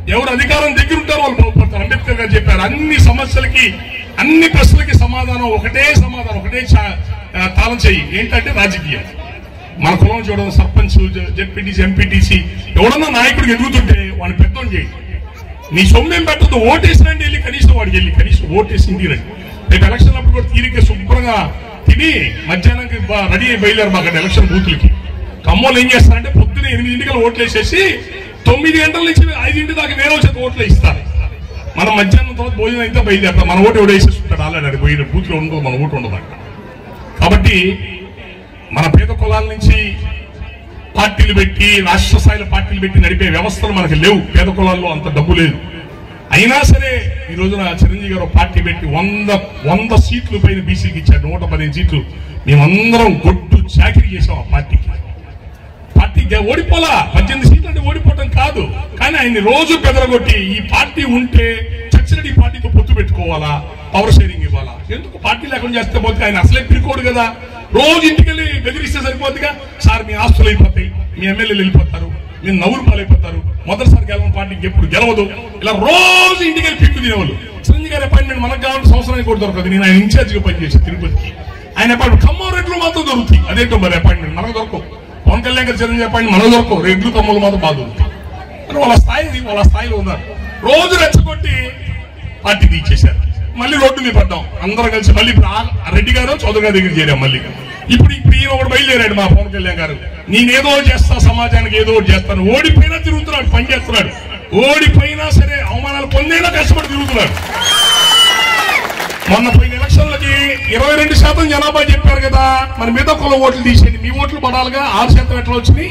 ఎవరు అధికారం దగ్గర ఉంటారో వాళ్ళు బాగుపడతారు అంబేద్కర్ గారు చెప్పారు అన్ని సమస్యలకి అన్ని ప్రశ్నలకి సమాధానం ఒకటే సమాధానం ఒకటే చా- ఆ, తాళం చెయ్యి ఏంటంటే రాజకీయం మన కులం చూడడం సర్పంచ్ జెడ్పీటీసీ ఎంపీటీసీ ఎవడన్నా నాయకుడికి ఎదుగుతుంటే వాడిని పెద్దోని చేయి నీ సొమ్మేం పెట్టదు ఓటేసినండి వెళ్ళి కనీసం వాడికి వెళ్ళి కనీసం ఓటేసి ఇంటికి రండి రేపు ఎలక్షన్ అప్పుడు కూడా తీరిక శుభ్రంగా తిని మధ్యాహ్నానికి బా- రెడీ అయి బయలుదేరు మాకు ఎలక్షన్ బూతులకి ఖమ్మంలో ఏం చేస్తారంటే పొద్దున ఎనిమిదింటికల్ ఓట్లు వేసేసి తొమ్మిది గంటల నుంచి ఐదింటి దాకా వేరే వచ్చే ఓట్లు ఇస్తారు మనం మధ్యాహ్నం తర్వాత భోజనం అయితే బయలుదేరుతాం మన ఓటు ఎవడు వేసేస్తుంటాడు ఆల్రెడీ అది పోయిన బూత్లో ఉండదు మన ఓటు ఉండదు అక్కడ కాబట్టి మన పేద కులాల నుంచి పార్టీలు పెట్టి రాష్ట్ర స్థాయిలో పార్టీలు పెట్టి నడిపే వ్యవస్థలు మనకు లేవు పేద కులాల్లో అంత డబ్బు లేదు అయినా సరే ఈ రోజున చిరంజీవి గారు ఒక పార్టీ పెట్టి వంద వంద సీట్లు పైన బీసీకి ఇచ్చారు నూట పదిహేను సీట్లు మేమందరం గొడ్డు చాకరీ చేసాం ఆ పార్టీకి పార్టీ గె- ఓడిపోలా పద్దెనిమిది సీట్లు అంటే ఓడిపోవటం కాదు కానీ ఆయన్ని రోజు బెదరగొట్టి ఈ పార్టీ ఉంటే చచ్చినట్టు ఈ పార్టీతో పొత్తు పెట్టుకోవాలా పవర్ షేరింగ్ ఇవ్వాలా ఎందుకు పార్టీ లేకుండా చేస్తే పోతే ఆయన అసలే పిరుకోడు కదా రోజు ఇంటికి వెళ్ళి బెదిరిస్తే సరిపోతుందిగా సార్ మీ ఆస్తులు అయిపోతాయి మీ ఎమ్మెల్యేలు వెళ్ళిపోతారు మీరు నవ్వులు పాలైపోతారు మొదటిసారి గెలవని పార్టీకి ఎప్పుడు గెలవదు ఇలా రోజు ఇంటికి వెళ్ళి పిక్కు తినేవాళ్ళు చిరంజీవి గారి అపాయింట్మెంట్ మనకు కావాలంటే సంవత్సరానికి కూడా దొరకదు నేను ఆయన ఇన్ఛార్జిగా పనిచేసి తిరుపతికి ఆయన అపాయింట్మెంట్ ఖమ్మం రెడ్లు మాత్రం దొరుకుతాయి అదేంటో మరి అపాయింట్మెంట్ మనకు దొరకవు పవన్ కళ్యాణ్ గారు చిరంజీవి అపాయింట్మెంట్ మనకు దొరకవు రెడ్లు ఖమ్మంలో మాత్రం బాగా దొరుకుతాయి మరి వాళ్ళ స్థాయి వాళ్ళ స్థాయిలో ఉన్నారు రోజు రెచ్చగొట్టి పార్టీ తీసేశారు మళ్ళీ రోడ్డు మీద పడ్డాం అందరం కలిసి మళ్ళీ ఇప్పుడు ఆ రెడ్డి గారు చౌదరి గారి దగ్గర చేరాం మళ్ళీ ఇప్పుడు ఇప్పుడు ఈయన ఒకటి బయలుదేరాడు మా పవన్ కళ్యాణ్ గారు నేనేదో చేస్తా సమాజానికి ఏదో ఒకటి చేస్తాను ఓడిపోయినా తిరుగుతున్నాడు పని చేస్తున్నాడు ఓడిపోయినా సరే అవమానాలు పొందైనా కష్టపడి తిరుగుతున్నాడు మొన్న పోయిన ఎలక్షన్లకి ఇరవై రెండు శాతం జనాభా చెప్పారు కదా మరి మిగతా కుల ఓట్లు తీసేయండి మీ ఓట్లు పడాలిగా ఆరు శాతం ఎట్లా వచ్చినాయి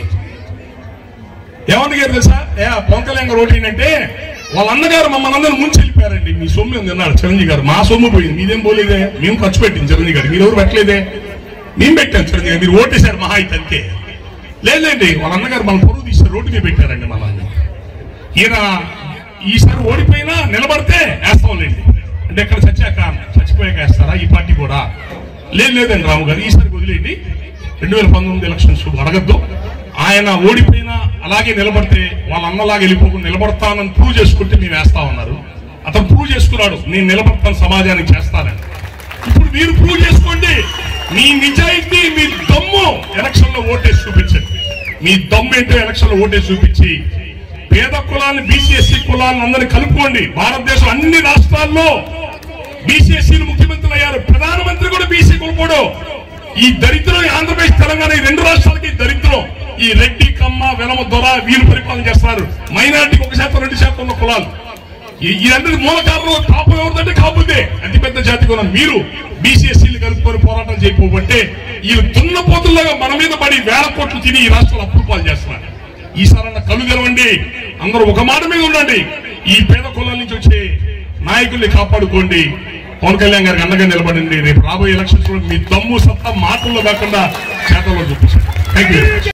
ఏమన్నా గారు తెలుసా ఏ పవన్ కళ్యాణ్ గారు ఓటు ఏంటంటే వాళ్ళ అన్నగారు మమ్మల్ని అందరిని ముంచి వెళ్ళిపోయారండి మీ సొమ్ము తిన్నాడు చిరంజీవి గారు మా సొమ్ము పోయింది మీదేం పోలేదే మేము ఖర్చు పెట్టింది చిరంజీవి గారు మీరు ఎవరు పెట్టలేదే మేము పెట్టాం చిరంజీవి గారు మీరు ఓటేశారు మహా అయితే అంతే లేదండి వాళ్ళ అన్నగారు మన పొరుగు తీసారు రోడ్డు మీద పెట్టారండి మనల్ని ఈయన ఈసారి ఓడిపోయినా నిలబడితే వేస్తాంలేండి అంటే ఎక్కడ చచ్చాక చచ్చిపోయాక వేస్తారా ఈ పార్టీ కూడా లేదు లేదండి రాము గారు ఈసారి వదిలేండి రెండు వేల పంతొమ్మిది ఎలక్షన్స్ అడగద్దు ఆయన ఓడిపోయినా అలాగే నిలబడితే వాళ్ళ అన్నలాగా వెళ్ళిపోకుండా నిలబడతానని ప్రూవ్ చేసుకుంటే మేము వేస్తా ఉన్నారు అతను ప్రూవ్ చేసుకున్నాడు నేను నిలబడతాను సమాజానికి చేస్తానని ఇప్పుడు మీరు ప్రూవ్ చేసుకోండి మీ నిజాయితీ మీ దమ్ము ఎలక్షన్ లో ఓటేసి చూపించండి మీ దమ్ము ఏంటో ఎలక్షన్ లో ఓటేసి చూపించి పేద కులాన్ని బీసీఎస్సీ కులాలను అందరినీ కలుపుకోండి భారతదేశం అన్ని రాష్ట్రాల్లో బీసీఎస్సీలు ముఖ్యమంత్రులు అయ్యారు ప్రధానమంత్రి కూడా బీసీ కులపోడు ఈ దరిద్రం ఈ ఆంధ్రప్రదేశ్ తెలంగాణ ఈ రెండు రాష్ట్రాలకి ఈ దరిద్రం ఈ రెడ్డి కమ్మ వెలమ దొర వీరు పరిపాలన చేస్తున్నారు మైనార్టీకి ఒక శాతం రెండు శాతం ఉన్న కులాలు ఈ- ఈ అందరి మూల కారణం కాపు ఎవరిదంటే కాపుదే అతిపెద్ద జాతి కులం మీరు బీసీఎస్సీలు కలుపుకొని పోరాటం చేయకపోబట్టే ఈ దున్నపోతుల్లాగా మన మీద పడి వేల కోట్లు తిని ఈ రాష్ట్రాలు అప్రూపాలు చేస్తున్నారు ఈసారన్న కళ్ళు తెరవండి అందరూ ఒక మాట మీద ఉండండి ఈ పేద కులాల నుంచి వచ్చే నాయకుల్ని కాపాడుకోండి పవన్ కళ్యాణ్ గారికి అండగా నిలబడండి రేపు రాబోయే ఎలక్షన్స్ లో మీ దమ్ము సత్తా మాటల్లో కాకుండా చేతల్లో చూపించండి థ్యాంక్ యూ